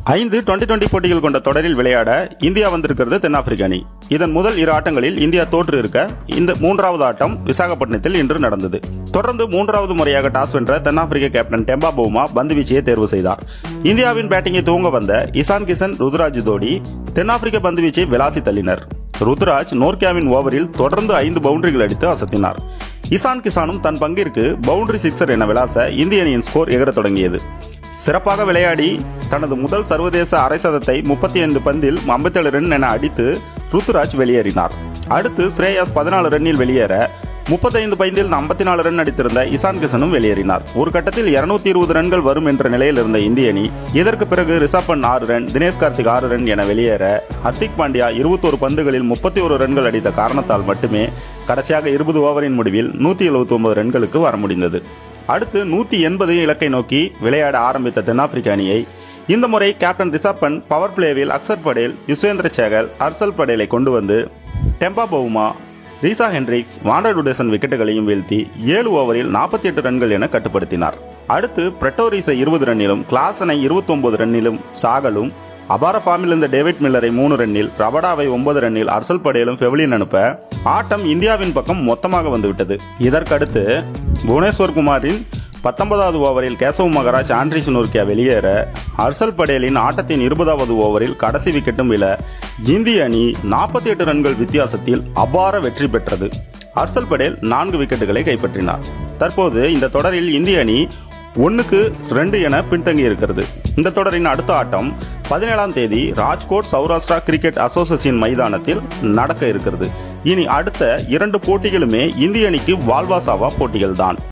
ஐந்து twenty twenty போட்டிகள் கொண்ட தொடரில் விளையாட இந்தியா வந்திருக்கிறது தென்னாப்பிரிக்க அணி இதன் முதல் இரு ஆட்டங்களில் இந்தியா தோற்று இருக்க இந்த மூன்றாவது ஆட்டம் விசாகப்பட்டினத்தில் இன்று நடந்தது தொடர்ந்து மூன்றாவது முறையாக டாஸ் வென்ற தென்னாப்பிரிக்க கேப்டன் டெம்பா பவுமா பந்து வீச்சையை தேர்வு செய்தார் இந்தியாவின் பேட்டிங்கை தூங்க வந்த இசான் கிஷன் ருதுராஜ் ஜோடி தென்னாப்பிரிக்க பந்து வீச்சை விளாசி தள்ளினர் ருத்ராஜ் நோர்கியாவின் ஓவரில் தொடர்ந்து ஐந்து பவுண்டரிகள் அடித்து அசத்தினார் இசான் கிசானும் தன் பங்கிற்கு பவுண்டரி சிக்ஸர் என விளாச இந்திய அணியின் ஸ்கோர் எகரத் தொடங்கியது சிறப்பாக விளையாடி தனது முதல் சர்வதேச அரை சதத்தை முப்பத்தி ஐந்து பந்தில் ஐம்பத்தேழு ரன் என அடித்து ருத்துராஜ் வெளியேறினார் அடுத்து ஸ்ரேயாஸ் பதினாலு ரன்னில் வெளியேற முப்பத்தைந்து பந்தில் ஐம்பத்தி நாலு ரன் அடித்திருந்த இசான் கிஷனும் வெளியேறினார் ஒரு கட்டத்தில் இருநூத்தி இருபது ரன்கள் வரும் என்ற நிலையில் இருந்த இந்திய அணி இதற்கு பிறகு ரிஷப் பண்ட் ஆறு ரன் தினேஷ் கார்த்திக் ஆறு ரன் என வெளியேற ஹர்திக் பாண்டியா இருபத்தோரு பந்துகளில் முப்பத்தி ஒரு ரன்கள் அடித்த காரணத்தால் மட்டுமே கடைசியாக இருபது ஓவரின் முடிவில் நூத்தி எழுபத்தி ஒன்பது ரன்களுக்கு வர முடிந்தது அடுத்து நூத்தி எண்பது இலக்கை நோக்கி விளையாட ஆரம்பித்த தென்னாப்பிரிக்க அணியை இந்த முறை கேப்டன் ரிஷப் பண்ட் பவர் பிளேவில் அக்சர் படேல் யுஸ்வேந்திர சேகல் ஹர்சல் படேலை கொண்டு வந்து Temba Bavuma Reeza Hendricks van der Dussen விக்கெட்டுகளையும் வீழ்த்தி ஏழு ஓவரில் நாற்பத்தி எட்டு ரன்கள் என கட்டுப்படுத்தினார் அடுத்து பிரட்டோரிஸை இருபது ரன்னிலும் கிளாசனை இருபத்தி ஒன்பது ரன்னிலும் சாகலும் அபார ஃபார்மில் இருந்த டேவிட் மில்லரை மூணு ரன்னில் ரபடாவை ஒன்பது ரன்னில் அர்சல் படேலும் ஃபெவலின் அனுப்ப ஆட்டம் இந்தியாவின் பக்கம் மொத்தமாக வந்துவிட்டது இதற்கடுத்து புவனேஸ்வர் குமாரின் பத்தொன்பதாவது ஓவரில் கேசவ் மகராஜ் ஆண்ட்ரிஸ் நோர்கியா வெளியேற ஹர்சல் படேலின் ஆட்டத்தின் இருபதாவது ஓவரில் கடைசி விக்கெட்டும் விழ இந்திய அணி நாற்பத்தி எட்டு ரன்கள் வித்தியாசத்தில் அபார வெற்றி பெற்றது ஹர்சல் படேல் நான்கு விக்கெட்டுகளை கைப்பற்றினார் தற்போது இந்த தொடரில் இந்திய அணி ஒன்னுக்கு ரெண்டு என பின்தங்கி இருக்கிறது இந்த தொடரின் அடுத்த ஆட்டம் பதினேழாம் தேதி ராஜ்கோட் சௌராஷ்டிரா கிரிக்கெட் அசோசியேஷன் மைதானத்தில் நடக்க இருக்கிறது இனி அடுத்த இரண்டு போட்டிகளுமே இந்திய அணிக்கு வால்வாசாவா போட்டிகள் தான்